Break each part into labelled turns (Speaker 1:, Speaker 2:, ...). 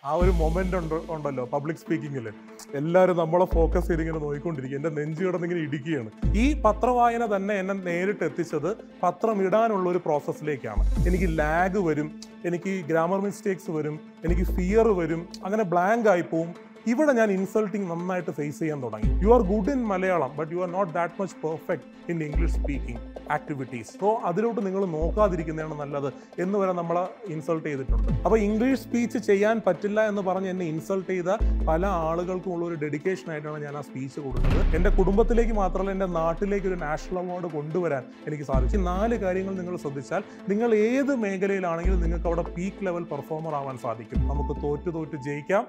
Speaker 1: ആ ഒരു മൊമെന്റ് ഉണ്ട് ഉണ്ടല്ലോ പബ്ലിക് സ്പീക്കിങ്ങിൽ എല്ലാവരും നമ്മളെ ഫോക്കസ് ചെയ്ത് ഇങ്ങനെ നോക്കിക്കൊണ്ടിരിക്കും എൻ്റെ നെഞ്ചു കിടന്നിങ്ങനെ ഇടിക്കുകയാണ് ഈ പത്രവായന തന്നെ എന്നെ നേരിട്ട് എത്തിച്ചത് പത്രം ഇടാനുള്ള ഒരു പ്രോസസ്സിലേക്കാണ് എനിക്ക് ലാഗ് വരും എനിക്ക് ഗ്രാമർ മിസ്റ്റേക്സ് വരും എനിക്ക് ഫിയർ വരും അങ്ങനെ ബ്ലാങ്ക് ആയി പോവും ഇവിടെ ഞാൻ ഇൻസൾട്ടിങ് നന്നായിട്ട് ഫേസ് ചെയ്യാൻ തുടങ്ങി you are good in Malayalam but you are not that much perfect in English speaking activities so അതിലോട്ട് നിങ്ങൾ നോക്കാതിരിക്കുന്നതാണ് നല്ലത് എന്ന് വരെ നമ്മളെ ഇൻസൾട്ട് ചെയ്തിട്ടുണ്ട് അപ്പോൾ ഇംഗ്ലീഷ് സ്പീച്ച് ചെയ്യാൻ പറ്റില്ല എന്ന് പറഞ്ഞ് എന്നെ ഇൻസൾട്ട് ചെയ്ത പല ആളുകൾക്കും ഉള്ള ഒരു ഡെഡിക്കേഷൻ ആയിട്ടാണ് ഞാൻ ആ സ്പീച്ച് കൊടുത്തത് എൻ്റെ കുടുംബത്തിലേക്ക് മാത്രമല്ല എൻ്റെ നാട്ടിലേക്ക് ഒരു നാഷണൽ അവാർഡ് കൊണ്ടുവരാൻ എനിക്ക് സാധിച്ചു ഈ നാല് കാര്യങ്ങൾ നിങ്ങൾ ശ്രദ്ധിച്ചാൽ നിങ്ങൾ ഏത് മേഖലയിലാണെങ്കിലും നിങ്ങൾക്ക് അവിടെ പീക്ക് ലെവൽ പെർഫോമർ ആവാൻ സാധിക്കും നമുക്ക് തോറ്റു തോറ്റ് ജയിക്കാം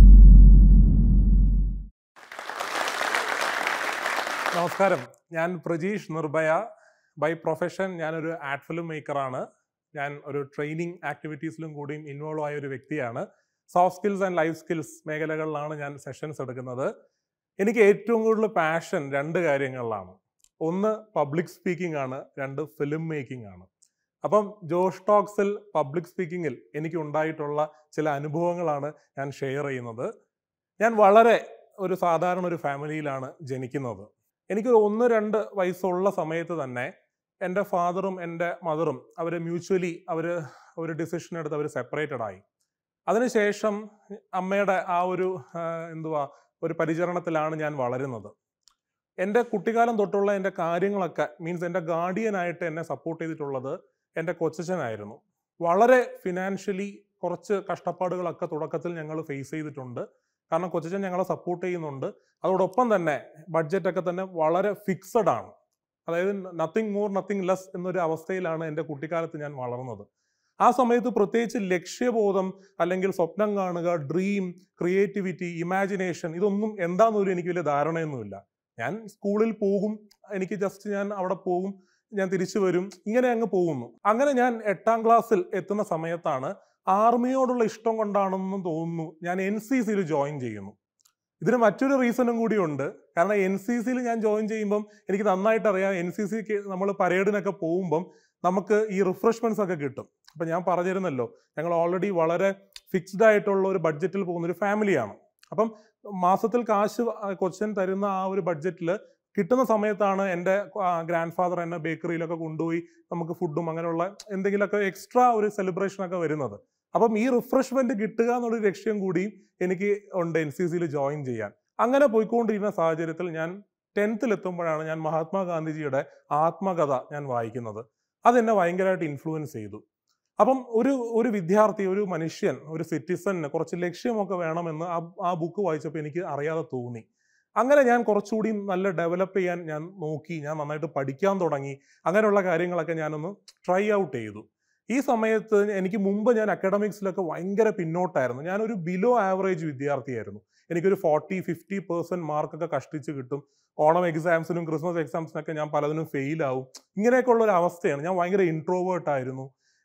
Speaker 1: നമസ്കാരം ഞാൻ പ്രജീഷ് നിർഭയ ബൈ പ്രൊഫഷൻ ഞാനൊരു ആഡ് ഫിലിം മേക്കറാണ് ഞാൻ ഒരു ട്രെയിനിങ് ആക്ടിവിറ്റീസിലും കൂടിയും ഇൻവോൾവ് ആയ ഒരു വ്യക്തിയാണ് soft skills and life skills മേഖലകളിലാണ് ഞാൻ സെഷൻസ് എടുക്കുന്നത് എനിക്ക് ഏറ്റവും കൂടുതൽ പാഷൻ രണ്ട് കാര്യങ്ങളിലാണ് ഒന്ന് പബ്ലിക് സ്പീക്കിംഗ് ആണ് രണ്ട് ഫിലിം മേക്കിംഗ് ആണ് അപ്പം ജോഷ് ടോക്സിൽ പബ്ലിക് സ്പീക്കിങ്ങിൽ എനിക്ക് ഉണ്ടായിട്ടുള്ള ചില അനുഭവങ്ങളാണ് ഞാൻ ഷെയർ ചെയ്യുന്നത് ഞാൻ വളരെ ഒരു സാധാരണ ഒരു ഫാമിലിയിലാണ് ജനിക്കുന്നത് എനിക്കൊരു ഒന്ന് രണ്ട് വയസ്സുള്ള സമയത്ത് തന്നെ എൻ്റെ ഫാദറും എൻ്റെ മദറും അവർ മ്യൂച്വലി അവർ ഒരു ഡിസിഷൻ എടുത്ത് അവർ സെപ്പറേറ്റഡ് ആയി അതിനുശേഷം അമ്മയുടെ ആ ഒരു ആ, എന്തുവാ ഒരു പരിചരണത്തിലാണ് ഞാൻ വളരുന്നത് എൻ്റെ കുട്ടിക്കാലം തൊട്ടുള്ള എൻ്റെ കാര്യങ്ങളൊക്കെ മീൻസ് എൻ്റെ ഗാർഡിയനായിട്ട് എന്നെ സപ്പോർട്ട് ചെയ്തിട്ടുള്ളത് എൻ്റെ കൊച്ചച്ഛനായിരുന്നു വളരെ ഫിനാൻഷ്യലി കുറച്ച് കഷ്ടപ്പാടുകളൊക്കെ തുടക്കത്തിൽ ഞങ്ങൾ ഫേസ് ചെയ്തിട്ടുണ്ട് കാരണം കൊച്ചച്ഛൻ ഞങ്ങളെ സപ്പോർട്ട് ചെയ്യുന്നുണ്ട് അതോടൊപ്പം തന്നെ ബഡ്ജറ്റൊക്കെ തന്നെ വളരെ ഫിക്സഡ് ആണ് അതായത് നത്തിങ് മോർ നത്തിങ് ലെസ് എന്നൊരു അവസ്ഥയിലാണ് എൻ്റെ കുട്ടിക്കാലത്ത് ഞാൻ വളർന്നത് ആ സമയത്ത് പ്രത്യേകിച്ച് ലക്ഷ്യബോധം അല്ലെങ്കിൽ സ്വപ്നം കാണുക ഡ്രീം ക്രിയേറ്റിവിറ്റി ഇമാജിനേഷൻ ഇതൊന്നും എന്താണെന്നൊരു എനിക്ക് വലിയ ധാരണയൊന്നുമില്ല ഞാൻ സ്കൂളിൽ പോകും എനിക്ക് ജസ്റ്റ് ഞാൻ അവിടെ പോകും ഞാൻ തിരിച്ചു വരും ഇങ്ങനെ അങ്ങ് പോകുന്നു അങ്ങനെ ഞാൻ എട്ടാം ക്ലാസ്സിൽ എത്തുന്ന സമയത്താണ് ആർമിയോടുള്ള ഇഷ്ടം കൊണ്ടാണെന്നും തോന്നുന്നു ഞാൻ എൻ സി സിയിൽ ജോയിൻ ചെയ്യുന്നു ഇതിന് മറ്റൊരു റീസണും കൂടിയുണ്ട് കാരണം എൻ സി സിയിൽ ഞാൻ ജോയിൻ ചെയ്യുമ്പം എനിക്ക് നന്നായിട്ട് അറിയാം എൻ സി സിക്ക് നമ്മൾ പരേഡിനൊക്കെ പോകുമ്പം നമുക്ക് ഈ റിഫ്രഷ്മെന്റ്സ് ഒക്കെ കിട്ടും അപ്പൊ ഞാൻ പറഞ്ഞിരുന്നല്ലോ ഞങ്ങൾ ഓൾറെഡി വളരെ ഫിക്സ്ഡ് ആയിട്ടുള്ള ഒരു ബഡ്ജറ്റിൽ പോകുന്ന ഒരു ഫാമിലിയാണ് അപ്പം മാസത്തിൽ കാശ് കൊച്ചൻ തരുന്ന ആ ഒരു ബഡ്ജറ്റിൽ കിട്ടുന്ന സമയത്താണ് എൻ്റെ ഗ്രാൻഡ് ഫാദർ എന്നെ ബേക്കറിയിലൊക്കെ കൊണ്ടുപോയി നമുക്ക് ഫുഡും അങ്ങനെയുള്ള എന്തെങ്കിലുമൊക്കെ എക്സ്ട്രാ ഒരു സെലിബ്രേഷൻ ഒക്കെ വരുന്നത് അപ്പം ഈ റിഫ്രഷ്മെന്റ് കിട്ടുക എന്നുള്ളൊരു ലക്ഷ്യം കൂടി എനിക്ക് ഉണ്ട് എൻ സി സിയിൽ ജോയിൻ ചെയ്യാൻ അങ്ങനെ പോയിക്കൊണ്ടിരുന്ന സാഹചര്യത്തിൽ ഞാൻ ടെൻത്തിൽ എത്തുമ്പോഴാണ് ഞാൻ മഹാത്മാഗാന്ധിജിയുടെ ആത്മകഥ ഞാൻ വായിക്കുന്നത് അതെന്നെ ഭയങ്കരമായിട്ട് ഇൻഫ്ലുവൻസ് ചെയ്തു അപ്പം ഒരു ഒരു വിദ്യാർത്ഥി ഒരു മനുഷ്യൻ ഒരു സിറ്റിസന് കുറച്ച് ലക്ഷ്യമൊക്കെ വേണമെന്ന് ആ ആ ബുക്ക് വായിച്ചപ്പോൾ എനിക്ക് അറിയാതെ തോന്നി അങ്ങനെ ഞാൻ കുറച്ചുകൂടി നല്ല ഡെവലപ്പ് ചെയ്യാൻ ഞാൻ നോക്കി ഞാൻ നന്നായിട്ട് പഠിക്കാൻ തുടങ്ങി അങ്ങനെയുള്ള കാര്യങ്ങളൊക്കെ ഞാനൊന്ന് ട്രൈ ഔട്ട് ചെയ്തു ഈ സമയത്ത് എനിക്ക് മുമ്പ് ഞാൻ അക്കാഡമിക്സിലൊക്കെ ഭയങ്കര പിന്നോട്ടായിരുന്നു ഞാനൊരു ബിലോ ആവറേജ് വിദ്യാർത്ഥിയായിരുന്നു എനിക്കൊരു ഫോർട്ടി ഫിഫ്റ്റി പെർസെന്റ് മാർക്കൊക്കെ കഷ്ടിച്ച് കിട്ടും ഓണം എക്സാംസിനും ക്രിസ്മസ് എക്സാംസിനൊക്കെ ഞാൻ പലതിനും ഫെയിൽ ആവും ഇങ്ങനെയൊക്കെ ഉള്ള ഒരു അവസ്ഥയാണ് ഞാൻ ഭയങ്കര ഇൻട്രോവേർട്ട് ആയിരുന്നു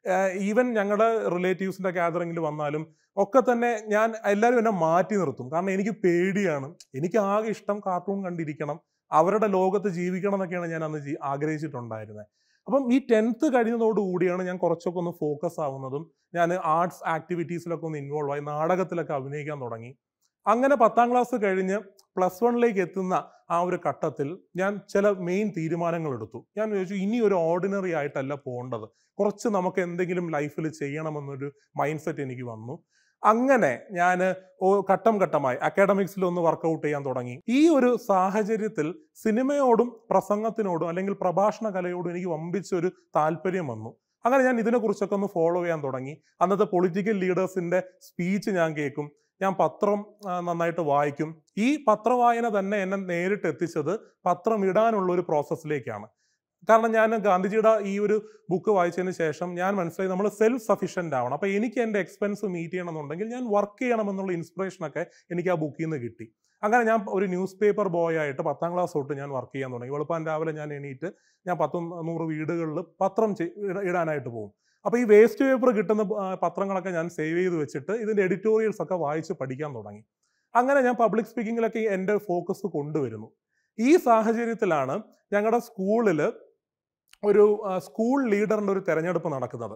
Speaker 1: ഈവൻ ഞങ്ങളുടെ റിലേറ്റീവ്സിന്റെ ഗ്യാതറിങ്ങിൽ വന്നാലും ഒക്കെ തന്നെ ഞാൻ എല്ലാവരും എന്നെ മാറ്റി നിർത്തും കാരണം എനിക്ക് പേടിയാണ് എനിക്ക് ആകെ ഇഷ്ടം കാർട്ടൂൺ കണ്ടിരിക്കണം അവരുടെ ലോകത്ത് ജീവിക്കണം എന്നൊക്കെയാണ് ഞാൻ അന്ന് ജീ- ആഗ്രഹിച്ചിട്ടുണ്ടായിരുന്നത് അപ്പം ഈ ടെൻത്ത് കഴിയുന്നതോടുകൂടിയാണ് ഞാൻ കുറച്ചൊക്കെ ഒന്ന് ഫോക്കസ് ആവുന്നതും ഞാൻ ആർട്സ് ആക്ടിവിറ്റീസിലൊക്കെ ഒന്ന് ഇൻവോൾവ് ആയി നാടകത്തിലൊക്കെ അഭിനയിക്കാൻ തുടങ്ങി അങ്ങനെ പത്താം ക്ലാസ് കഴിഞ്ഞ് പ്ലസ് വണ്ണിലേക്ക് എത്തുന്ന ആ ഒരു ഘട്ടത്തിൽ ഞാൻ ചില മെയിൻ തീരുമാനങ്ങൾ എടുത്തു ഞാൻ വിചാരിച്ചു ഇനി ഒരു ഓർഡിനറി ആയിട്ടല്ല പോകേണ്ടത് കുറച്ച് നമുക്ക് എന്തെങ്കിലും ലൈഫിൽ ചെയ്യണമെന്നൊരു മൈൻഡ് സെറ്റ് എനിക്ക് വന്നു അങ്ങനെ ഞാൻ ഘട്ടം ഘട്ടമായി അക്കാഡമിക്സിൽ ഒന്ന് വർക്കൗട്ട് ചെയ്യാൻ തുടങ്ങി ഈ ഒരു സാഹചര്യത്തിൽ സിനിമയോടും പ്രസംഗത്തിനോടും അല്ലെങ്കിൽ പ്രഭാഷണ കലയോടും എനിക്ക് വമ്പിച്ചൊരു താല്പര്യം വന്നു അങ്ങനെ ഞാൻ ഇതിനെക്കുറിച്ചൊക്കെ ഒന്ന് ഫോളോ ചെയ്യാൻ തുടങ്ങി അന്നത്തെ പൊളിറ്റിക്കൽ ലീഡേഴ്സിന്റെ സ്പീച്ച് ഞാൻ കേൾക്കും ഞാൻ പത്രം ആ, നന്നായിട്ട് വായിക്കും ഈ പത്രവായന തന്നെ എന്നെ നേരിട്ട് എത്തിച്ചത് പത്രം ഇടാനുള്ള ഒരു പ്രോസസ്സിലേക്കാണ് കാരണം ഞാൻ ഗാന്ധിജിയുടെ ഈ ഒരു ബുക്ക് വായിച്ചതിന് ശേഷം ഞാൻ മനസ്സിലായി നമ്മൾ സെൽഫ് സഫീഷ്യൻ്റ് ആവണം അപ്പോൾ എനിക്ക് എൻ്റെ എക്സ്പെൻസ് മീറ്റ് ചെയ്യണമെന്നുണ്ടെങ്കിൽ ഞാൻ വർക്ക് ചെയ്യണമെന്നുള്ള ഇൻസ്പിറേഷനൊക്കെ എനിക്ക് ആ ബുക്കിൽ നിന്ന് കിട്ടി അങ്ങനെ ഞാൻ ഒരു ന്യൂസ് പേപ്പർ ബോയ് ആയിട്ട് പത്താം ക്ലാസ് തൊട്ട് ഞാൻ വർക്ക് ചെയ്യാൻ തുടങ്ങി വെളുപ്പാൻ രാവിലെ ഞാൻ എണീറ്റ് ഞാൻ പത്തും നൂറ് വീടുകളിൽ പത്രം ചെയ്- ഇട- ഇടാനായിട്ട് പോകും അപ്പോൾ ഈ വേസ്റ്റ് പേപ്പർ കിട്ടുന്ന ആ, പത്രങ്ങളൊക്കെ ഞാൻ സേവ് ചെയ്ത് വെച്ചിട്ട് ഇതിൻ്റെ എഡിറ്റോറിയൽസ് ഒക്കെ വായിച്ച് പഠിക്കാൻ തുടങ്ങി അങ്ങനെ ഞാൻ പബ്ലിക് സ്പീക്കിങ്ങിലൊക്കെ എൻ്റെ ഫോക്കസ് കൊണ്ടുവരുന്നു ഈ സാഹചര്യത്തിലാണ് ഞങ്ങളുടെ സ്കൂളിൽ ഒരു ആ, സ്കൂൾ ലീഡറിൻ്റെ ഒരു തെരഞ്ഞെടുപ്പ് നടക്കുന്നത്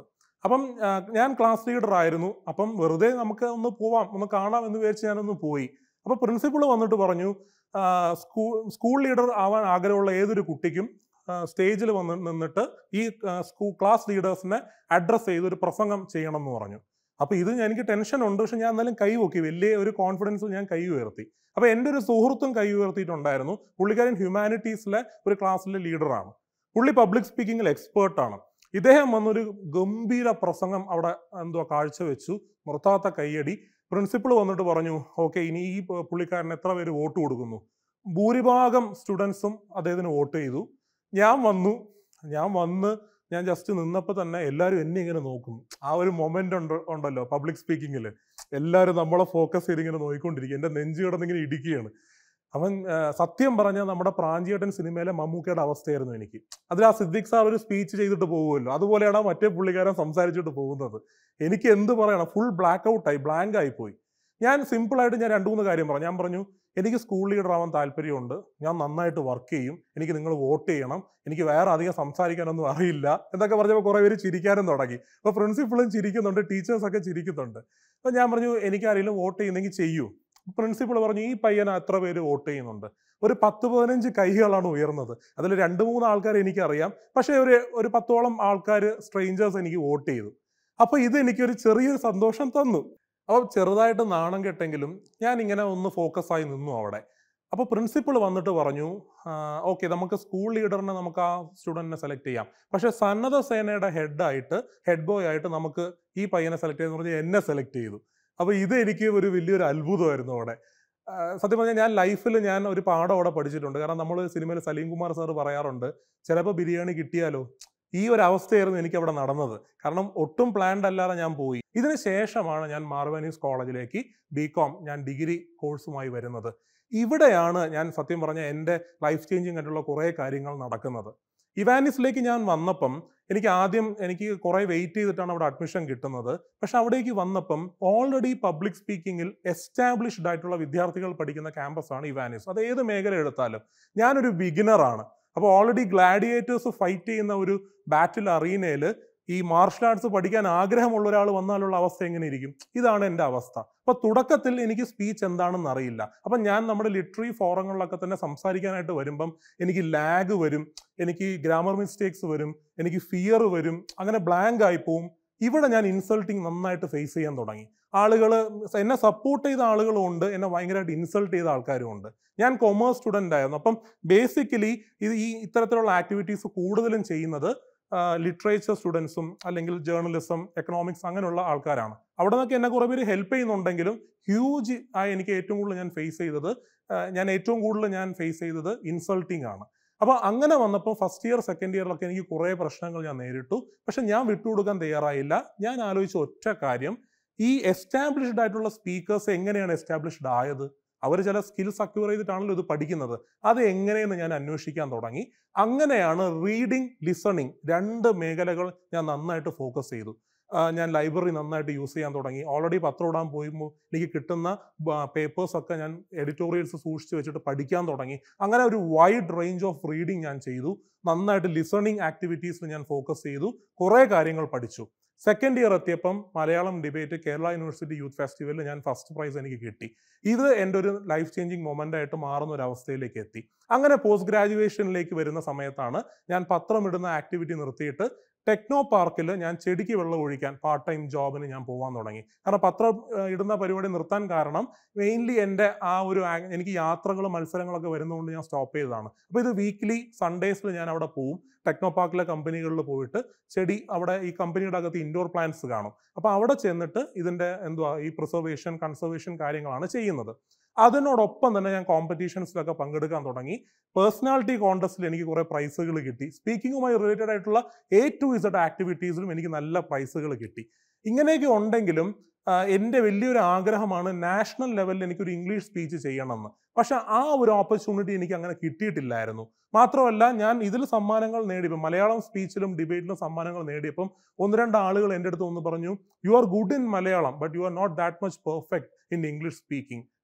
Speaker 1: അപ്പം ആ, ഞാൻ ക്ലാസ് ലീഡർ ആയിരുന്നു അപ്പം വെറുതെ നമുക്ക് ഒന്ന് പോവാം ഒന്ന് കാണാം എന്ന് വിചാരിച്ച് ഞാനൊന്ന് പോയി അപ്പോൾ പ്രിൻസിപ്പൾ വന്നിട്ട് പറഞ്ഞു സ്കൂൾ സ്കൂൾ ലീഡർ ആവാൻ ആഗ്രഹമുള്ള ഏതൊരു കുട്ടിക്കും സ്റ്റേജിൽ വന്ന് നിന്നിട്ട് ഈ സ്കൂൾ ക്ലാസ് ലീഡേഴ്സിനെ അഡ്രസ്സ് ചെയ്ത് ഒരു പ്രസംഗം ചെയ്യണം എന്ന് പറഞ്ഞു അപ്പോൾ ഇത് ഞാൻ- എനിക്ക് ടെൻഷൻ ഉണ്ട് പക്ഷെ ഞാൻ എന്നാലും കൈ പൊക്കി വലിയ ഒരു കോൺഫിഡൻസ് ഞാൻ കൈ ഉയർത്തി അപ്പോൾ എൻ്റെ ഒരു സുഹൃത്തും കൈ ഉയർത്തിയിട്ടുണ്ടായിരുന്നു പുള്ളിക്കാരൻ ഹ്യൂമാനിറ്റീസിലെ ഒരു ക്ലാസ്സിലെ ലീഡറാണ് പുള്ളി പബ്ലിക് സ്പീക്കിങ്ങിൽ എക്സ്പേർട്ടാണ് ഇദ്ദേഹം വന്നൊരു ഗംഭീര പ്രസംഗം അവിടെ എന്തുവാ കാഴ്ചവെച്ചു നിർത്താത്ത കയ്യടി പ്രിൻസിപ്പൾ വന്നിട്ട് പറഞ്ഞു ഓക്കെ ഇനി ഈ പ- പുള്ളിക്കാരന് എത്ര പേര് വോട്ട് കൊടുക്കുന്നു ഭൂരിഭാഗം സ്റ്റുഡൻസും അദ്ദേഹത്തിന് വോട്ട് ചെയ്തു ഞാൻ വന്നു ഞാൻ വന്ന് ഞാൻ ജസ്റ്റ് നിന്നപ്പോൾ തന്നെ എല്ലാവരും എന്നെ ഇങ്ങനെ നോക്കും ആ ഒരു മൊമെന്റ് ഉണ്ട് ഉണ്ടല്ലോ പബ്ലിക് സ്പീക്കിങ്ങിൽ എല്ലാവരും നമ്മളെ ഫോക്കസ് ചെയ്ത് ഇങ്ങനെ നോക്കിക്കൊണ്ടിരിക്കും എൻ്റെ നെഞ്ചു കിടന്നിങ്ങനെ ഇടിക്കുകയാണ് അവൻ ആ, സത്യം പറഞ്ഞാൽ നമ്മുടെ പ്രാഞ്ചിയേട്ടൻ സിനിമയിലെ മമ്മൂക്കയുടെ അവസ്ഥയായിരുന്നു എനിക്ക് അതിൽ ആ സിദ്ദിഖ് സാർ ഒരു സ്പീച്ച് ചെയ്തിട്ട് പോകുമല്ലോ അതുപോലെയാണ് ആ മറ്റേ പുള്ളിക്കാരൻ സംസാരിച്ചിട്ട് പോകുന്നത് എനിക്ക് എന്ത് പറയണം ഫുൾ ബ്ലാക്ക് ഔട്ടായി ബ്ലാങ്ക് ആയി പോയി ഞാൻ സിമ്പിളായിട്ട് ഞാൻ രണ്ട് മൂന്ന് കാര്യം പറഞ്ഞു ഞാൻ പറഞ്ഞു എനിക്ക് സ്കൂൾ ലീഡർ ആവാൻ താല്പര്യമുണ്ട് ഞാൻ നന്നായിട്ട് വർക്ക് ചെയ്യും എനിക്ക് നിങ്ങൾ വോട്ട് ചെയ്യണം എനിക്ക് വേറെ അധികം സംസാരിക്കാനൊന്നും അറിയില്ല എന്നൊക്കെ പറഞ്ഞപ്പോൾ കുറേ പേര് ചിരിക്കാനും തുടങ്ങി അപ്പോൾ പ്രിൻസിപ്പളും ചിരിക്കുന്നുണ്ട് ടീച്ചേഴ്സൊക്കെ ചിരിക്കുന്നുണ്ട് അപ്പോൾ ഞാൻ പറഞ്ഞു എനിക്കാരെങ്കിലും വോട്ട് ചെയ്യുന്നെങ്കിൽ ചെയ്യൂ പ്രിൻസിപ്പൾ പറഞ്ഞു ഈ പയ്യൻ എത്ര പേര് വോട്ട് ചെയ്യുന്നുണ്ട് ഒരു പത്ത് പതിനഞ്ച് കൈകളാണ് ഉയർന്നത് അതിൽ രണ്ട് മൂന്ന് ആൾക്കാർ എനിക്കറിയാം പക്ഷേ ഒരു ഒരു പത്തോളം ആൾക്കാർ സ്ട്രേഞ്ചേഴ്സ് എനിക്ക് വോട്ട് ചെയ്തു അപ്പോൾ ഇത് എനിക്കൊരു ചെറിയൊരു സന്തോഷം തന്നു അപ്പോൾ ചെറുതായിട്ട് നാണം കെട്ടെങ്കിലും ഞാൻ ഇങ്ങനെ ഒന്ന് ഫോക്കസ് ആയി നിന്നു അവിടെ അപ്പോൾ പ്രിൻസിപ്പൾ വന്നിട്ട് പറഞ്ഞു ഓക്കെ നമുക്ക് സ്കൂൾ ലീഡറിനെ നമുക്ക് ആ സ്റ്റുഡൻറ്റിനെ സെലക്ട് ചെയ്യാം പക്ഷേ സന്നദ്ധ സേനയുടെ ഹെഡായിട്ട് ഹെഡ് ബോയ് ആയിട്ട് നമുക്ക് ഈ പയ്യനെ സെലക്ട് ചെയ്യുന്ന പറഞ്ഞാൽ എന്നെ സെലക്ട് ചെയ്തു അപ്പോൾ ഇത് എനിക്ക് ഒരു വലിയൊരു അത്ഭുതമായിരുന്നു അവിടെ ആ, സത്യം പറഞ്ഞാൽ ഞാൻ ലൈഫിൽ ഞാൻ ഒരു പാഠം അവിടെ പഠിച്ചിട്ടുണ്ട് കാരണം നമ്മൾ സിനിമയിൽ സലീം കുമാർ സാർ പറയാറുണ്ട് ചിലപ്പോൾ ബിരിയാണി കിട്ടിയാലോ ഈ ഒരു അവസ്ഥയായിരുന്നു എനിക്ക് അവിടെ നടന്നത് കാരണം ഒട്ടും പ്ലാൻഡ് അല്ലാതെ ഞാൻ പോയി ഇതിന് ശേഷമാണ് ഞാൻ മാർവനീസ് കോളേജിലേക്ക് ബി കോം ഞാൻ ഡിഗ്രി കോഴ്സുമായി വരുന്നത് ഇവിടെയാണ് ഞാൻ സത്യം പറഞ്ഞ എൻ്റെ ലൈഫ് ചേഞ്ചിങ് ആയിട്ടുള്ള കുറേ കാര്യങ്ങൾ നടക്കുന്നത് ഇവാനിസിലേക്ക് ഞാൻ വന്നപ്പം എനിക്ക് ആദ്യം എനിക്ക് കുറേ വെയിറ്റ് ചെയ്തിട്ടാണ് അവിടെ അഡ്മിഷൻ കിട്ടുന്നത് പക്ഷെ അവിടേക്ക് വന്നപ്പം ഓൾറെഡി പബ്ലിക് സ്പീക്കിങ്ങിൽ എസ്റ്റാബ്ലിഷ്ഡ് ആയിട്ടുള്ള വിദ്യാർത്ഥികൾ പഠിക്കുന്ന ക്യാമ്പസാണ് ഇവാനിസ് അത് ഏത് മേഖല എടുത്താലും ഞാനൊരു ബിഗിനറാണ് അപ്പോൾ ഓൾറെഡി ഗ്ലാഡിയേറ്റേഴ്സ് ഫൈറ്റ് ചെയ്യുന്ന ഒരു ബാറ്റിൽ അറീനയിൽ ഈ മാർഷൽ ആർട്സ് പഠിക്കാൻ ആഗ്രഹമുള്ള ഒരാൾ വന്നാലുള്ള അവസ്ഥ എങ്ങനെ ഇരിക്കും ഇതാണ് എൻ്റെ അവസ്ഥ അപ്പൊ തുടക്കത്തിൽ എനിക്ക് സ്പീച്ച് എന്താണെന്ന് അറിയില്ല അപ്പം ഞാൻ നമ്മുടെ ലിറ്റററി ഫോറങ്ങളിലൊക്കെ തന്നെ സംസാരിക്കാനായിട്ട് വരുമ്പം എനിക്ക് ലാഗ് വരും എനിക്ക് ഗ്രാമർ മിസ്റ്റേക്സ് വരും എനിക്ക് ഫിയർ വരും അങ്ങനെ ബ്ലാങ്ക് ആയി പോവും ഇവിടെ ഞാൻ ഇൻസൾട്ടിങ് നന്നായിട്ട് ഫേസ് ചെയ്യാൻ തുടങ്ങി ആളുകൾ എന്നെ സപ്പോർട്ട് ചെയ്ത ആളുകളും ഉണ്ട് എന്നെ ഭയങ്കരമായിട്ട് ഇൻസൾട്ട് ചെയ്ത ആൾക്കാരും ഉണ്ട് ഞാൻ കൊമേഴ്സ് സ്റ്റുഡൻ്റ് ആയിരുന്നു അപ്പം ബേസിക്കലി ഇത് ഈ ഇത്തരത്തിലുള്ള ആക്ടിവിറ്റീസ് കൂടുതലും ചെയ്യുന്നത് ലിറ്ററേച്ചർ സ്റ്റുഡൻസും അല്ലെങ്കിൽ ജേർണലിസം എക്കണോമിക്സ് അങ്ങനെയുള്ള ആൾക്കാരാണ് അവിടെ നിന്നൊക്കെ എന്നെ കുറേ പേര് ഹെൽപ്പ് ചെയ്യുന്നുണ്ടെങ്കിലും ഹ്യൂജ് ആയി എനിക്ക് ഏറ്റവും കൂടുതൽ ഞാൻ ഫേസ് ചെയ്തത് ആ, ഞാൻ ഏറ്റവും കൂടുതൽ ഞാൻ ഫേസ് ചെയ്തത് ഇൻസൾട്ടിങ് ആണ് അപ്പോൾ അങ്ങനെ വന്നപ്പോൾ ഫസ്റ്റ് ഇയർ സെക്കൻഡ് ഇയറിലൊക്കെ എനിക്ക് കുറേ പ്രശ്നങ്ങൾ ഞാൻ നേരിട്ടു പക്ഷെ ഞാൻ വിട്ടുകൊടുക്കാൻ തയ്യാറായില്ല ഞാൻ ആലോചിച്ച ഒറ്റ കാര്യം ഈ എസ്റ്റാബ്ലിഷ്ഡ് ആയിട്ടുള്ള സ്പീക്കേഴ്സ് എങ്ങനെയാണ് എസ്റ്റാബ്ലിഷ്ഡ് ആയത് അവർ ചില സ്കിൽസ് അക്യൂർ ചെയ്തിട്ടാണല്ലോ ഇത് പഠിക്കുന്നത് അത് എങ്ങനെയെന്ന് ഞാൻ അന്വേഷിക്കാൻ തുടങ്ങി അങ്ങനെയാണ് റീഡിങ് ലിസണിങ് രണ്ട് മേഖലകൾ ഞാൻ നന്നായിട്ട് ഫോക്കസ് ചെയ്തു ആ, ഞാൻ ലൈബ്രറി നന്നായിട്ട് യൂസ് ചെയ്യാൻ തുടങ്ങി ഓൾറെഡി പത്രം ഇടാൻ പോയുമ്പോൾ എനിക്ക് കിട്ടുന്ന പേപ്പേഴ്സ് ഒക്കെ ഞാൻ എഡിറ്റോറിയൽസ് സൂക്ഷിച്ച് വെച്ചിട്ട് പഠിക്കാൻ തുടങ്ങി അങ്ങനെ ഒരു വൈഡ് റേഞ്ച് ഓഫ് റീഡിങ് ഞാൻ ചെയ്തു നന്നായിട്ട് ലിസണിങ് ആക്ടിവിറ്റീസിൽ ഞാൻ ഫോക്കസ് ചെയ്തു കുറേ കാര്യങ്ങൾ പഠിച്ചു സെക്കൻഡ് ഇയർ എത്തിയപ്പം Malayalam debate Kerala university youth ഫെസ്റ്റിവലിൽ ഞാൻ ഫസ്റ്റ് പ്രൈസ് എനിക്ക് കിട്ടി ഇത് എൻ്റെ ഒരു ലൈഫ് ചേഞ്ചിങ് മൊമെൻ്റ് ആയിട്ട് മാറുന്ന ഒരു അവസ്ഥയിലേക്ക് എത്തി അങ്ങനെ പോസ്റ്റ് ഗ്രാജുവേഷനിലേക്ക് വരുന്ന സമയത്താണ് ഞാൻ പത്രം ഇടുന്ന ആക്ടിവിറ്റി നിർത്തിയിട്ട് ടെക്നോ പാർക്കിൽ ഞാൻ ചെടിക്ക് വെള്ളം ഒഴിക്കാൻ പാർട്ട് ടൈം ജോബിന് ഞാൻ പോകാൻ തുടങ്ങി കാരണം പത്രം ഏഹ്, ഇടുന്ന പരിപാടി നിർത്താൻ കാരണം മെയിൻലി എൻ്റെ ആ ഒരു ആ- എനിക്ക് യാത്രകളും മത്സരങ്ങളൊക്കെ വരുന്നതുകൊണ്ട് ഞാൻ സ്റ്റോപ്പ് ചെയ്തതാണ് അപ്പോൾ ഇത് വീക്ക്ലി സൺഡേസിൽ ഞാൻ അവിടെ പോവും ടെക്നോ പാർക്കിലെ കമ്പനികളിൽ പോയിട്ട് ചെടി അവിടെ ഈ കമ്പനിയുടെ അകത്ത് ഇൻഡോർ പ്ലാന്റ്സ് കാണും അപ്പോൾ അവിടെ ചെന്നിട്ട് ഇതിൻ്റെ എന്തുവാ ഈ പ്രിസർവേഷൻ കൺസർവേഷൻ കാര്യങ്ങളാണ് ചെയ്യുന്നത് അതിനോടൊപ്പം തന്നെ ഞാൻ കോമ്പറ്റീഷൻസിലൊക്കെ പങ്കെടുക്കാൻ തുടങ്ങി പേഴ്സണാലിറ്റി കോൺടെസ്റ്റിൽ എനിക്ക് കുറേ പ്രൈസുകൾ കിട്ടി സ്പീക്കിങ്ങുമായി റിലേറ്റഡ് ആയിട്ടുള്ള എ ടു ഇസഡ് ആക്ടിവിറ്റീസിലും എനിക്ക് നല്ല പ്രൈസുകൾ കിട്ടി ഇങ്ങനെയൊക്കെ ഉണ്ടെങ്കിലും ആ, എൻ്റെ വലിയൊരു ആഗ്രഹമാണ് നാഷണൽ ലെവലിൽ എനിക്കൊരു ഇംഗ്ലീഷ് സ്പീച്ച് ചെയ്യണമെന്ന് പക്ഷെ ആ ഒരു ഓപ്പർച്യൂണിറ്റി എനിക്ക് അങ്ങനെ കിട്ടിയിട്ടില്ലായിരുന്നു മാത്രമല്ല ഞാൻ ഇതിൽ സമ്മാനങ്ങൾ നേടിയപ്പോൾ മലയാളം സ്പീച്ചിലും ഡിബേറ്റിലും സമ്മാനങ്ങൾ നേടിയപ്പം ഒന്ന് രണ്ട് ആളുകൾ എൻ്റെ അടുത്ത് ഒന്ന് പറഞ്ഞു you are good in Malayalam but you are not that much perfect in English speaking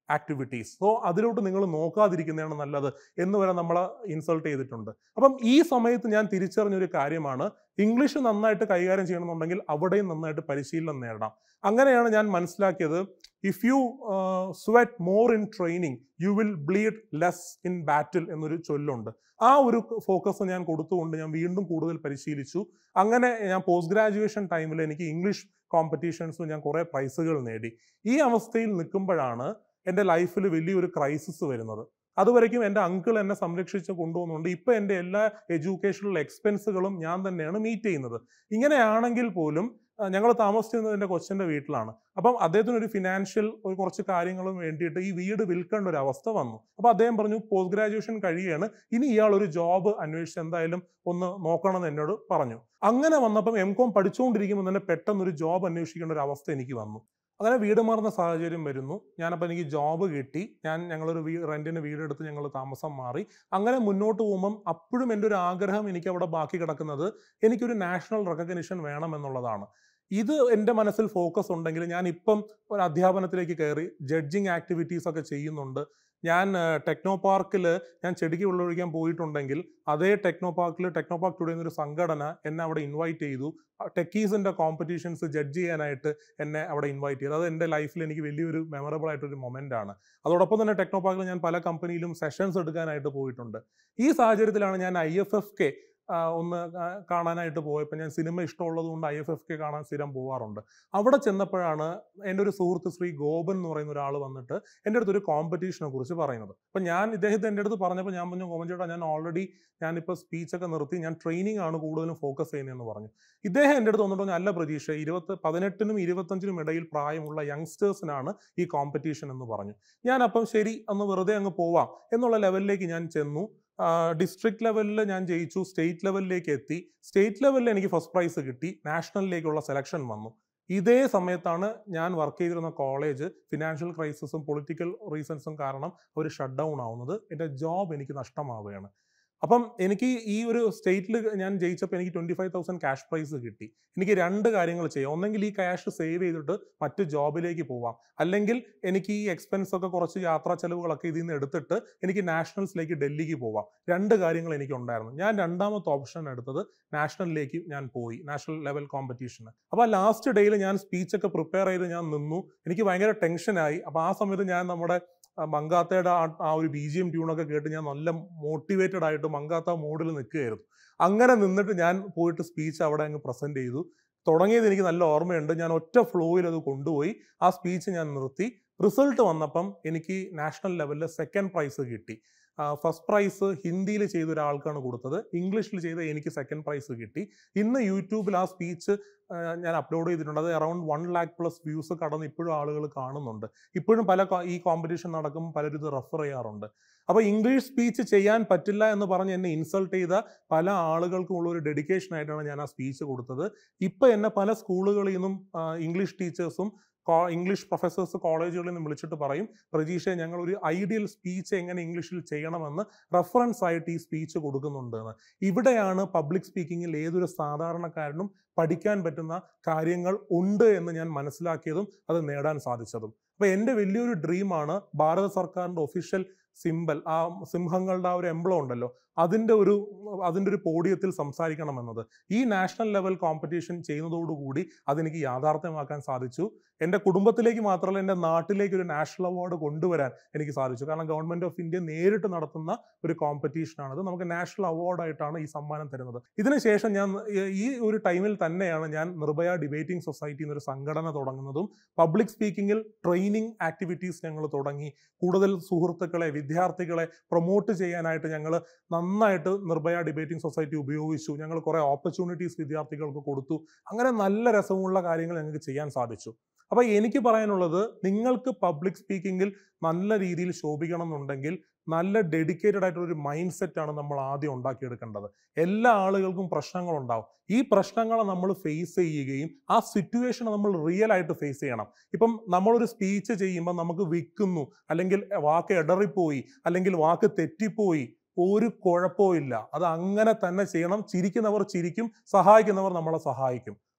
Speaker 1: activities so അതിലോട്ട് നിങ്ങൾ നോക്കാതിരിക്കുന്നതാണ് നല്ലത് എന്ന് വരെ നമ്മളെ ഇൻസൾട്ട് ചെയ്തിട്ടുണ്ട് അപ്പം ഈ സമയത്ത് ഞാൻ തിരിച്ചറിഞ്ഞൊരു കാര്യമാണ് ഇംഗ്ലീഷ് നന്നായിട്ട് കൈകാര്യം ചെയ്യണമെന്നുണ്ടെങ്കിൽ അവിടെയും നന്നായിട്ട് പരിശീലനം നേടണം അങ്ങനെയാണ് ഞാൻ മനസ്സിലാക്കിയത് if you sweat more in training you will bleed less in battle എന്നൊരു ചൊല്ലുണ്ട് ആ ഒരു ഫോക്കസ് ഞാൻ കൊടുത്തുകൊണ്ട് ഞാൻ വീണ്ടും കൂടുതൽ പരിശീലിച്ചു അങ്ങനെ ഞാൻ പോസ്റ്റ് ഗ്രാജുവേഷൻ ടൈമിൽ എനിക്ക് ഇംഗ്ലീഷ് കോമ്പറ്റീഷൻസിൽ ഞാൻ കുറേ പ്രൈസുകൾ നേടി ഈ അവസ്ഥയിൽ നിൽക്കുമ്പോഴാണ് എൻ്റെ ലൈഫിൽ വലിയൊരു ക്രൈസിസ് വരുന്നത് അതുവരയ്ക്കും എൻ്റെ അങ്കിൾ എന്നെ സംരക്ഷിച്ച് കൊണ്ടുപോകുന്നുണ്ട് ഇപ്പം എൻ്റെ എല്ലാ എഡ്യൂക്കേഷണൽ എക്സ്പെൻസുകളും ഞാൻ തന്നെയാണ് മീറ്റ് ചെയ്യുന്നത് ഇങ്ങനെയാണെങ്കിൽ പോലും ഞങ്ങൾ താമസിച്ചിരുന്നത് എൻ്റെ കൊച്ചൻ്റെ വീട്ടിലാണ് അപ്പം അദ്ദേഹത്തിന് ഒരു ഫിനാൻഷ്യൽ ഒരു കുറച്ച് കാര്യങ്ങളും വേണ്ടിയിട്ട് ഈ വീട് വിൽക്കേണ്ട ഒരു അവസ്ഥ വന്നു അപ്പോൾ അദ്ദേഹം പറഞ്ഞു പോസ്റ്റ് ഗ്രാജുവേഷൻ കഴിയുകയാണ് ഇനി ഇയാൾ ഒരു ജോബ് അന്വേഷിച്ച് എന്തായാലും ഒന്ന് നോക്കണമെന്ന് എന്നോട് പറഞ്ഞു അങ്ങനെ വന്നപ്പം എം കോം പഠിച്ചുകൊണ്ടിരിക്കുമ്പോൾ തന്നെ പെട്ടെന്ന് ഒരു ജോബ് അന്വേഷിക്കേണ്ട ഒരു അവസ്ഥ എനിക്ക് വന്നു അങ്ങനെ വീട് മാറുന്ന സാഹചര്യം വരുന്നു ഞാനപ്പോൾ എനിക്ക് ജോബ് കിട്ടി ഞാൻ ഞങ്ങളൊരു വീ റെൻറ്റിന് വീടെടുത്ത് ഞങ്ങൾ താമസം മാറി അങ്ങനെ മുന്നോട്ട് പോകുമ്പം അപ്പോഴും എൻ്റെ ഒരു ആഗ്രഹം എനിക്ക് അവിടെ ബാക്കി കിടക്കുന്നത് എനിക്കൊരു നാഷണൽ റെക്കഗ്നിഷൻ വേണമെന്നുള്ളതാണ് ഇത് എൻ്റെ മനസ്സിൽ ഫോക്കസ് ഉണ്ടെങ്കിൽ ഞാൻ ഇപ്പം ഒരു അധ്യാപനത്തിലേക്ക് കയറി ജഡ്ജിങ് ആക്ടിവിറ്റീസ് ഒക്കെ ചെയ്യുന്നുണ്ട് ഞാൻ ടെക്നോ പാർക്കിൽ ഞാൻ ചെടിക്ക് വെള്ളമൊഴിക്കാൻ പോയിട്ടുണ്ടെങ്കിൽ അതേ ടെക്നോ പാർക്കിൽ ടെക്നോ പാർക്ക് ടുഡേ എന്നൊരു സംഘടന എന്നെ അവിടെ ഇൻവൈറ്റ് ചെയ്തു ടെക്കീസിൻ്റെ കോമ്പറ്റീഷൻസ് ജഡ്ജ് ചെയ്യാനായിട്ട് എന്നെ അവിടെ ഇൻവൈറ്റ് ചെയ്തു അത് എൻ്റെ ലൈഫിൽ എനിക്ക് വലിയൊരു മെമ്മറബിൾ ആയിട്ടൊരു മൊമെൻ്റ് ആണ് അതോടൊപ്പം തന്നെ ടെക്നോ പാർക്കിൽ ഞാൻ പല കമ്പനിയിലും സെഷൻസ് എടുക്കാനായിട്ട് പോയിട്ടുണ്ട് ഈ സാഹചര്യത്തിലാണ് ഞാൻ ഐ എഫ് എഫ് കെ ഒന്ന് കാണാനായിട്ട് പോയപ്പോൾ ഞാൻ സിനിമ ഇഷ്ടമുള്ളത് കൊണ്ട് ഐ എഫ് എഫ് കെ കാണാൻ സ്ഥിരം പോവാറുണ്ട് അവിടെ ചെന്നപ്പോഴാണ് എൻ്റെ ഒരു സുഹൃത്ത് ശ്രീ ഗോപൻ എന്ന് പറയുന്ന ഒരാൾ വന്നിട്ട് എൻ്റെ അടുത്ത് ഒരു കോമ്പറ്റീഷനെ കുറിച്ച് പറയുന്നത് അപ്പം ഞാൻ ഇദ്ദേഹത്തെ എൻ്റെ അടുത്ത് പറഞ്ഞപ്പോൾ ഞാൻ പറഞ്ഞു ഗോപൻ ചേട്ടാ ഞാൻ ഓൾറെഡി ഞാനിപ്പോൾ സ്പീച്ചൊക്കെ നിർത്തി ഞാൻ ട്രെയിനിങ് ആണ് കൂടുതലും ഫോക്കസ് ചെയ്യുന്നതെന്ന് പറഞ്ഞു ഇദ്ദേഹം എൻ്റെ അടുത്ത് വന്നിട്ട് പറഞ്ഞു അല്ല പ്രതീക്ഷ ഇരുപത്തി പതിനെട്ടിനും ഇരുപത്തഞ്ചിനും ഇടയിൽ പ്രായമുള്ള യങ്സ്റ്റേഴ്സിനാണ് ഈ കോമ്പറ്റീഷൻ എന്ന് പറഞ്ഞു ഞാൻ അപ്പം ശരി ഒന്ന് വെറുതെ അങ്ങ് പോവാം എന്നുള്ള ലെവലിലേക്ക് ഞാൻ ചെന്നു ഡിസ്ട്രിക്ട് ലെവലിൽ ഞാൻ ജയിച്ചു സ്റ്റേറ്റ് ലെവലിലേക്ക് എത്തി സ്റ്റേറ്റ് ലെവലിൽ എനിക്ക് ഫസ്റ്റ് പ്രൈസ് കിട്ടി നാഷണലിലേക്കുള്ള സെലക്ഷൻ വന്നു ഇതേ സമയത്താണ് ഞാൻ വർക്ക് ചെയ്തിരുന്ന കോളേജ് ഫിനാൻഷ്യൽ ക്രൈസിസും പൊളിറ്റിക്കൽ റീസൺസും കാരണം അവർ ഷട്ട് ഡൗൺ ആവുന്നത് എൻ്റെ ജോബ് എനിക്ക് നഷ്ടമാവുകയാണ് അപ്പം എനിക്ക് ഈ ഒരു സ്റ്റേറ്റിൽ ഞാൻ ജയിച്ചപ്പോൾ എനിക്ക് twenty five thousand cash prize കിട്ടി എനിക്ക് രണ്ട് കാര്യങ്ങൾ ചെയ്യാം ഒന്നെങ്കിൽ ഈ ക്യാഷ് സേവ് ചെയ്തിട്ട് മറ്റ് ജോബിലേക്ക് പോവാം അല്ലെങ്കിൽ എനിക്ക് ഈ എക്സ്പെൻസ് ഒക്കെ കുറച്ച് യാത്രാ ചെലവുകളൊക്കെ ഇതിൽ നിന്ന് എടുത്തിട്ട് എനിക്ക് നാഷണൽസിലേക്ക് ഡൽഹിക്ക് പോവാം രണ്ട് കാര്യങ്ങൾ എനിക്ക് ഉണ്ടായിരുന്നു ഞാൻ രണ്ടാമത്തെ ഓപ്ഷൻ എടുത്തത് നാഷണലിലേക്ക് ഞാൻ പോയി നാഷണൽ ലെവൽ കോമ്പറ്റീഷന് അപ്പോൾ ലാസ്റ്റ് ഡേയിൽ ഞാൻ സ്പീച്ചൊക്കെ പ്രിപ്പയർ ചെയ്ത് ഞാൻ നിന്നു എനിക്ക് ഭയങ്കര ടെൻഷനായി അപ്പോൾ ആ സമയത്ത് ഞാൻ നമ്മുടെ മങ്കാത്തയുടെ ആ ആ ഒരു ബി ജി എം ട്യൂണൊക്കെ കേട്ട് ഞാൻ നല്ല മോട്ടിവേറ്റഡ് ആയിട്ട് മങ്കാത്ത മോഡിൽ നിൽക്കുകയായിരുന്നു അങ്ങനെ നിന്നിട്ട് ഞാൻ പോയിട്ട് സ്പീച്ച് അവിടെ അങ്ങ് പ്രസന്റ് ചെയ്തു തുടങ്ങിയത് എനിക്ക് നല്ല ഓർമ്മയുണ്ട് ഞാൻ ഒറ്റ ഫ്ലോയിൽ അത് കൊണ്ടുപോയി ആ സ്പീച്ച് ഞാൻ നിർത്തി റിസൾട്ട് വന്നപ്പം എനിക്ക് നാഷണൽ ലെവലിൽ സെക്കൻഡ് പ്രൈസ് കിട്ടി ഫസ്റ്റ് പ്രൈസ് ഹിന്ദിയിൽ ചെയ്ത ഒരാൾക്കാണ് കൊടുത്തത് ഇംഗ്ലീഷിൽ ചെയ്ത എനിക്ക് സെക്കൻഡ് പ്രൈസ് കിട്ടി ഇന്ന് യൂട്യൂബിൽ ആ സ്പീച്ച് ഞാൻ അപ്ലോഡ് ചെയ്തിട്ടുണ്ട് അത് around one lakh plus views കടന്ന് ഇപ്പോഴും ആളുകൾ കാണുന്നുണ്ട് ഇപ്പോഴും പല ഈ കോമ്പറ്റീഷൻ നടക്കുമ്പോൾ പലരും ഇത് റെഫർ ചെയ്യാറുണ്ട് അപ്പോൾ ഇംഗ്ലീഷ് സ്പീച്ച് ചെയ്യാൻ പറ്റില്ല എന്ന് പറഞ്ഞ് എന്നെ ഇൻസൾട്ട് ചെയ്ത പല ആളുകൾക്കും ഉള്ള ഒരു ഡെഡിക്കേഷൻ ആയിട്ടാണ് ഞാൻ ആ സ്പീച്ച് കൊടുത്തത് ഇപ്പം എന്നെ പല സ്കൂളുകളിൽ നിന്നും ഇംഗ്ലീഷ് ടീച്ചേഴ്സും ഇംഗ്ലീഷ് പ്രൊഫസേഴ്സ് കോളേജുകളിൽ നിന്ന് വിളിച്ചിട്ട് പറയും പ്രതീക്ഷ ഞങ്ങൾ ഒരു ഐഡിയൽ സ്പീച്ച് എങ്ങനെ ഇംഗ്ലീഷിൽ ചെയ്യണമെന്ന് റെഫറൻസ് ആയിട്ട് ഈ സ്പീച്ച് കൊടുക്കുന്നുണ്ട് എന്ന് ഇവിടെയാണ് പബ്ലിക് സ്പീക്കിങ്ങിൽ ഏതൊരു സാധാരണക്കാരനും പഠിക്കാൻ പറ്റുന്ന കാര്യങ്ങൾ ഉണ്ട് എന്ന് ഞാൻ മനസ്സിലാക്കിയതും അത് നേടാൻ സാധിച്ചതും അപ്പൊ എൻ്റെ വലിയൊരു ഡ്രീമാണ് ഭാരത സർക്കാരിൻ്റെ ഒഫീഷ്യൽ സിമ്പൽ ആ സിംഹങ്ങളുടെ ആ ഒരു എംബ്ലം ഉണ്ടല്ലോ അതിൻ്റെ ഒരു അതിൻ്റെ ഒരു പോഡിയത്തിൽ സംസാരിക്കണം എന്നത് ഈ നാഷണൽ ലെവൽ കോമ്പറ്റീഷൻ ചെയ്യുന്നതോടുകൂടി അതെനിക്ക് യാഥാർത്ഥ്യമാക്കാൻ സാധിച്ചു എൻ്റെ കുടുംബത്തിലേക്ക് മാത്രമല്ല എൻ്റെ നാട്ടിലേക്ക് ഒരു നാഷണൽ അവാർഡ് കൊണ്ടുവരാൻ എനിക്ക് സാധിച്ചു കാരണം ഗവൺമെൻറ് ഓഫ് ഇന്ത്യ നേരിട്ട് നടത്തുന്ന ഒരു കോമ്പറ്റീഷനാണത് നമുക്ക് നാഷണൽ അവാർഡായിട്ടാണ് ഈ സമ്മാനം തരുന്നത് ഇതിനുശേഷം ഞാൻ ഈ ഒരു ടൈമിൽ തന്നെയാണ് ഞാൻ നിർഭയ ഡിബേറ്റിംഗ് സൊസൈറ്റി എന്നൊരു സംഘടന തുടങ്ങുന്നതും പബ്ലിക് സ്പീക്കിങ്ങിൽ ട്രെയിനിങ് ആക്ടിവിറ്റീസ് ഞങ്ങൾ തുടങ്ങി കൂടുതൽ സുഹൃത്തുക്കളെ വിദ്യാർത്ഥികളെ പ്രൊമോട്ട് ചെയ്യാനായിട്ട് ഞങ്ങൾ നന്നായിട്ട് നിർഭയ ഡിബേറ്റിംഗ് സൊസൈറ്റി ഉപയോഗിച്ചു ഞങ്ങൾ കുറേ ഓപ്പർച്യൂണിറ്റീസ് വിദ്യാർത്ഥികൾക്ക് കൊടുത്തു അങ്ങനെ നല്ല രസമുള്ള കാര്യങ്ങൾ ഞങ്ങൾക്ക് ചെയ്യാൻ സാധിച്ചു അപ്പോൾ എനിക്ക് പറയാനുള്ളത് നിങ്ങൾക്ക് പബ്ലിക് സ്പീക്കിങ്ങിൽ നല്ല രീതിയിൽ ശോഭിക്കണം എന്നുണ്ടെങ്കിൽ നല്ല ഡെഡിക്കേറ്റഡ് ആയിട്ടുള്ള ഒരു മൈൻഡ് സെറ്റ് ആണ് നമ്മൾ ആദ്യം ഉണ്ടാക്കിയെടുക്കേണ്ടത് എല്ലാ ആളുകൾക്കും പ്രശ്നങ്ങളുണ്ടാവും ഈ പ്രശ്നങ്ങളെ നമ്മൾ ഫേസ് ചെയ്യുകയും ആ സിറ്റുവേഷൻ നമ്മൾ റിയൽ ആയിട്ട് ഫേസ് ചെയ്യണം ഇപ്പം നമ്മളൊരു സ്പീച്ച് ചെയ്യുമ്പോൾ നമുക്ക് വിൽക്കുന്നു അല്ലെങ്കിൽ വാക്ക് ഇടറിപ്പോയി അല്ലെങ്കിൽ വാക്ക് തെറ്റിപ്പോയി ഒരു കുഴപ്പവും ഇല്ല അത് അങ്ങനെ തന്നെ ചെയ്യണം ചിരിക്കുന്നവർ ചിരിക്കും സഹായിക്കുന്നവർ നമ്മളെ സഹായിക്കും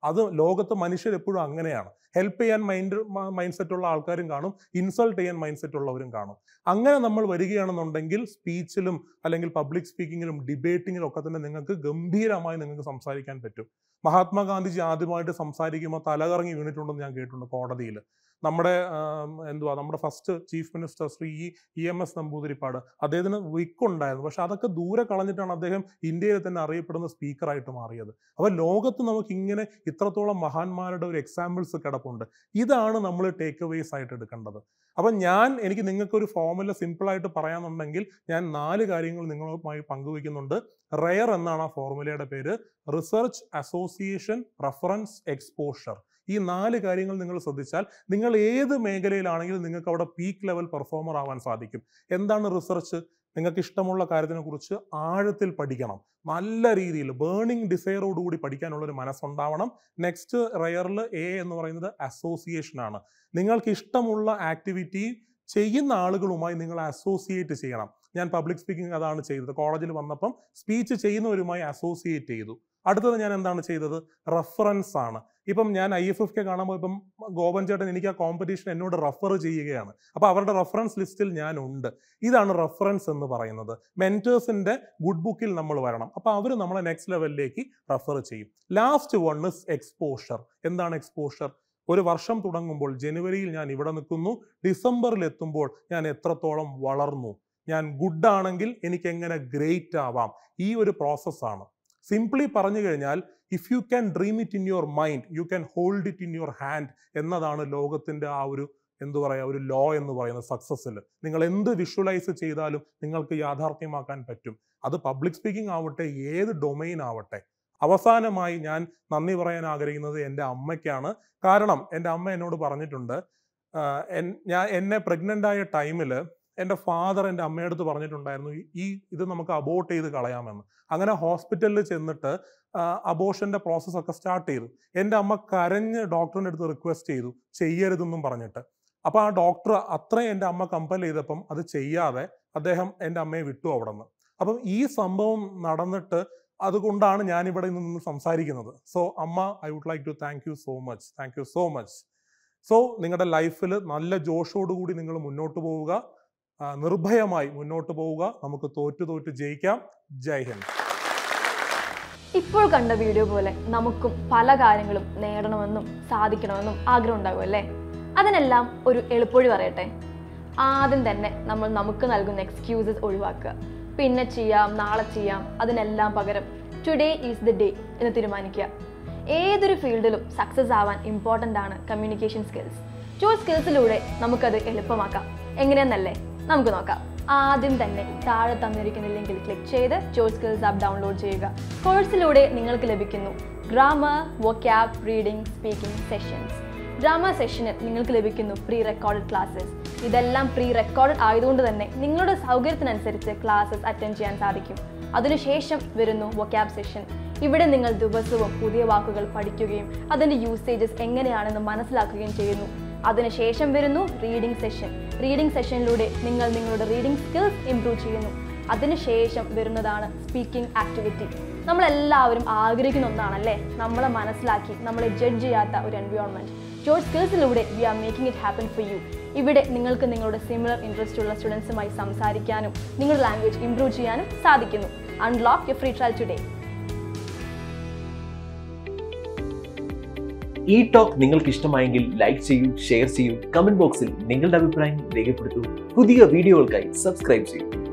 Speaker 1: അത് ലോകത്ത് മനുഷ്യർ എപ്പോഴും അങ്ങനെയാണ് ഹെൽപ്പ് ചെയ്യാൻ മൈൻഡ് മൈൻഡ് സെറ്റ് ഉള്ള ആൾക്കാരും കാണും ഇൻസൾട്ട് ചെയ്യാൻ മൈൻഡ് സെറ്റ് ഉള്ളവരും കാണും അങ്ങനെ നമ്മൾ വരികയാണെന്നുണ്ടെങ്കിൽ സ്പീച്ചിലും അല്ലെങ്കിൽ പബ്ലിക് സ്പീക്കിങ്ങിലും ഡിബേറ്റിങ്ങിലും ഒക്കെ തന്നെ നിങ്ങൾക്ക് ഗംഭീരമായി നിങ്ങൾക്ക് സംസാരിക്കാൻ പറ്റും മഹാത്മാഗാന്ധിജി ആദ്യമായിട്ട് സംസാരിക്കുമ്പോൾ തലകറങ്ങി വീണിട്ടുണ്ടെന്ന് ഞാൻ കേട്ടിട്ടുണ്ട് കോടതിയിൽ നമ്മുടെ ആം, എന്തുവാ നമ്മുടെ first chief minister Shri E E M S Namboodiripad അദ്ദേഹത്തിന് വിക്കുണ്ടായിരുന്നു പക്ഷെ അതൊക്കെ ദൂരെ കളഞ്ഞിട്ടാണ് അദ്ദേഹം ഇന്ത്യയിൽ തന്നെ അറിയപ്പെടുന്ന സ്പീക്കറായിട്ട് മാറിയത് അപ്പോൾ ലോകത്ത് നമുക്ക് ഇങ്ങനെ ഇത്രത്തോളം മഹാന്മാരുടെ ഒരു എക്സാമ്പിൾസ് കിടപ്പുണ്ട് ഇതാണ് നമ്മൾ ടേക്ക് അവേസ് ആയിട്ട് എടുക്കേണ്ടത് അപ്പം ഞാൻ എനിക്ക് നിങ്ങൾക്ക് ഒരു ഫോമുല സിമ്പിളായിട്ട് പറയാന്നുണ്ടെങ്കിൽ ഞാൻ നാല് കാര്യങ്ങൾ നിങ്ങളുമായി പങ്കുവയ്ക്കുന്നുണ്ട് റെയർ എന്നാണ് ആ ഫോർമുലയുടെ പേര് റിസർച്ച് അസോസിയേഷൻ റഫറൻസ് എക്സ്പോഷർ ഈ നാല് കാര്യങ്ങൾ നിങ്ങൾ ശ്രദ്ധിച്ചാൽ നിങ്ങൾ ഏത് മേഖലയിലാണെങ്കിലും നിങ്ങൾക്ക് അവിടെ പീക്ക് ലെവൽ പെർഫോമർ ആവാൻ സാധിക്കും എന്താണ് റിസർച്ച് നിങ്ങൾക്ക് ഇഷ്ടമുള്ള കാര്യത്തിനെ കുറിച്ച് ആഴത്തിൽ പഠിക്കണം നല്ല രീതിയിൽ ബേണിംഗ് ഡിസയറോടുകൂടി പഠിക്കാനുള്ള ഒരു മനസ്സുണ്ടാവണം നെക്സ്റ്റ് റയറിൽ എ എന്ന് പറയുന്നത് അസോസിയേഷൻ ആണ് നിങ്ങൾക്ക് ഇഷ്ടമുള്ള ആക്ടിവിറ്റി ചെയ്യുന്ന ആളുകളുമായി നിങ്ങൾ അസോസിയേറ്റ് ചെയ്യണം ഞാൻ പബ്ലിക് സ്പീക്കിംഗ് അതാണ് ചെയ്തത് കോളേജിൽ വന്നപ്പം സ്പീച്ച് ചെയ്യുന്നവരുമായി അസോസിയേറ്റ് ചെയ്തു അടുത്തത് ഞാൻ എന്താണ് ചെയ്തത് റെഫറൻസ് ആണ് ഇപ്പം ഞാൻ ഐ എഫ് എഫ് കെ കാണാൻ പോയപ്പം ഗോപൻ ചേട്ടൻ എനിക്ക് ആ കോമ്പറ്റീഷൻ എന്നോട് റെഫർ ചെയ്യുകയാണ് അപ്പോൾ അവരുടെ റെഫറൻസ് ലിസ്റ്റിൽ ഞാൻ ഉണ്ട് ഇതാണ് റെഫറൻസ് എന്ന് പറയുന്നത് മെന്റേഴ്സിന്റെ ഗുഡ് ബുക്കിൽ നമ്മൾ വരണം അപ്പോൾ അവർ നമ്മളെ നെക്സ്റ്റ് ലെവലിലേക്ക് റെഫർ ചെയ്യും ലാസ്റ്റ് വൺ ഇസ് എക്സ്പോഷർ എന്താണ് എക്സ്പോഷർ ഒരു വർഷം തുടങ്ങുമ്പോൾ ജനുവരിയിൽ ഞാൻ ഇവിടെ നിൽക്കുന്നു ഡിസംബറിൽ എത്തുമ്പോൾ ഞാൻ എത്രത്തോളം വളർന്നു ഞാൻ ഗുഡ് ആണെങ്കിൽ എനിക്ക് എങ്ങനെ ഗ്രേറ്റ് ആവാം ഈ ഒരു പ്രോസസ്സാണ് സിംപ്ലി പറഞ്ഞു കഴിഞ്ഞാൽ if you can dream it in your mind you can hold it in your hand എന്നതാണ് ലോകത്തിന്റെ ആ ഒരു എന്തു പറയുക ഒരു ലോ എന്ന് പറയുന്നത് സക്സസ്സിൽ നിങ്ങൾ എന്ത് വിഷ്വലൈസ് ചെയ്താലും നിങ്ങൾക്ക് യാഥാർത്ഥ്യമാക്കാൻ പറ്റും അത് പബ്ലിക് സ്പീക്കിംഗ് ആവട്ടെ ഏത് ഡൊമൈൻ ആവട്ടെ അവസാനമായി ഞാൻ നന്ദി പറയാൻ ആഗ്രഹിക്കുന്നത് എൻ്റെ അമ്മയ്ക്കാണ് കാരണം എൻ്റെ അമ്മ എന്നോട് പറഞ്ഞിട്ടുണ്ട് ആഹ് എൻ- ഞാൻ എന്നെ പ്രഗ്നൻ്റ് ആയ ടൈമിൽ എൻ്റെ ഫാദർ എൻ്റെ അമ്മയടുത്ത് പറഞ്ഞിട്ടുണ്ടായിരുന്നു ഈ- ഈ ഇത് നമുക്ക് അബോർട്ട് ചെയ്ത് കളയാമെന്ന് അങ്ങനെ ഹോസ്പിറ്റലിൽ ചെന്നിട്ട് അബോഷന്റെ പ്രോസസ് ഒക്കെ സ്റ്റാർട്ട് ചെയ്തു എൻ്റെ അമ്മ കരഞ്ഞ് ഡോക്ടറിൻ്റെ അടുത്ത് റിക്വസ്റ്റ് ചെയ്തു ചെയ്യരുതെന്നും പറഞ്ഞിട്ട് അപ്പൊ ആ ഡോക്ടർ അത്രയും എൻ്റെ അമ്മ കമ്പൽ ചെയ്തപ്പം അത് ചെയ്യാതെ അദ്ദേഹം എൻ്റെ അമ്മയെ വിട്ടു അവിടെ നിന്ന് അപ്പം ഈ സംഭവം നടന്നിട്ട് അതുകൊണ്ടാണ് ഞാൻ ഇവിടെ നിന്ന് സംസാരിക്കുന്നത് സോ അമ്മ I would like to thank you so much thank you so much so നിങ്ങളുടെ ലൈഫിൽ നല്ല ജോഷോടുകൂടി നിങ്ങൾ മുന്നോട്ട് പോവുക ആ, നിർഭയമായി മുന്നോട്ട് പോവുക നമുക്ക് തോറ്റു തോറ്റ് ജയിക്കാം ജയ് ഹിന്ദ്
Speaker 2: ഇപ്പോൾ കണ്ട വീഡിയോ പോലെ നമുക്കും പല കാര്യങ്ങളും നേടണമെന്നും സാധിക്കണമെന്നും ആഗ്രഹം ഉണ്ടാകും അല്ലേ അതിനെല്ലാം ഒരു എളുപ്പവഴി പറയട്ടെ ആദ്യം തന്നെ നമ്മൾ നമുക്ക് നൽകുന്ന എക്സ്ക്യൂസസ് ഒഴിവാക്കുക പിന്നെ ചെയ്യാം നാളെ ചെയ്യാം അതിനെല്ലാം പകരം ടുഡേ ഈസ് ദ ഡേ എന്ന് തീരുമാനിക്കുക ഏതൊരു ഫീൽഡിലും സക്സസ് ആവാൻ ഇമ്പോർട്ടൻ്റ് ആണ് കമ്മ്യൂണിക്കേഷൻ സ്കിൽസ് ചോയ്സ് സ്കിൽസിലൂടെ നമുക്കത് എളുപ്പമാക്കാം എങ്ങനെയെന്നല്ലേ നമുക്ക് നോക്കാം ആദ്യം തന്നെ താഴെ തന്നിരിക്കുന്ന ലിങ്കിൽ ക്ലിക്ക് ചെയ്ത് ചോയ്സ് സ്കിൽസ് ആപ്പ് ഡൗൺലോഡ് ചെയ്യുക കോഴ്സിലൂടെ നിങ്ങൾക്ക് ലഭിക്കുന്നു grammar vocab reading speaking sessions drama സെഷനിൽ നിങ്ങൾക്ക് ലഭിക്കുന്നു പ്രീ റെക്കോർഡഡ് ക്ലാസ്സസ് ഇതെല്ലാം പ്രീ റെക്കോർഡഡ് ആയതുകൊണ്ട് തന്നെ നിങ്ങളുടെ സൗകര്യത്തിനനുസരിച്ച് ക്ലാസ്സസ് അറ്റൻഡ് ചെയ്യാൻ സാധിക്കും അതിനുശേഷം വരുന്നു വൊക്കാബ് സെഷൻ ഇവിടെ നിങ്ങൾ ദിവസവും പുതിയ വാക്കുകൾ പഠിക്കുകയും അതിൻ്റെ യൂസേജസ് എങ്ങനെയാണെന്ന് മനസ്സിലാക്കുകയും ചെയ്യുന്നു അതിനുശേഷം വരുന്നു റീഡിംഗ് സെഷൻ റീഡിംഗ് സെഷനിലൂടെ നിങ്ങൾ നിങ്ങളുടെ റീഡിംഗ് സ്കിൽസ് ഇംപ്രൂവ് ചെയ്യുന്നു അതിനുശേഷം വരുന്നതാണ് സ്പീക്കിംഗ് ആക്ടിവിറ്റി നമ്മളെല്ലാവരും ആഗ്രഹിക്കുന്ന ഒന്നാണല്ലേ നമ്മളെ മനസ്സിലാക്കി നമ്മളെ ജഡ്ജ് ചെയ്യാത്ത ഒരു എൻവയോൺമെന്റ് ജോർജ് സ്കിൽസിലൂടെ we are making it happen for you ഇവിടെ നിങ്ങൾക്ക് നിങ്ങളുടെ സിമിലർ ഇൻട്രസ്റ്റ് ഉള്ള സ്റ്റുഡൻസുമായി സംസാരിക്കാനും നിങ്ങളുടെ ലാംഗ്വേജ് ഇംപ്രൂവ് ചെയ്യാനും സാധിക്കുന്നു unlock you free trial today
Speaker 3: ഈ ടോക്ക് നിങ്ങൾക്ക് ഇഷ്ടമായെങ്കിൽ ലൈക്ക് ചെയ്യൂ ഷെയർ ചെയ്യൂ കമന്റ് ബോക്സിൽ നിങ്ങളുടെ അഭിപ്രായം രേഖപ്പെടുത്തൂ പുതിയ വീഡിയോകൾക്കായി സബ്സ്ക്രൈബ് ചെയ്യൂ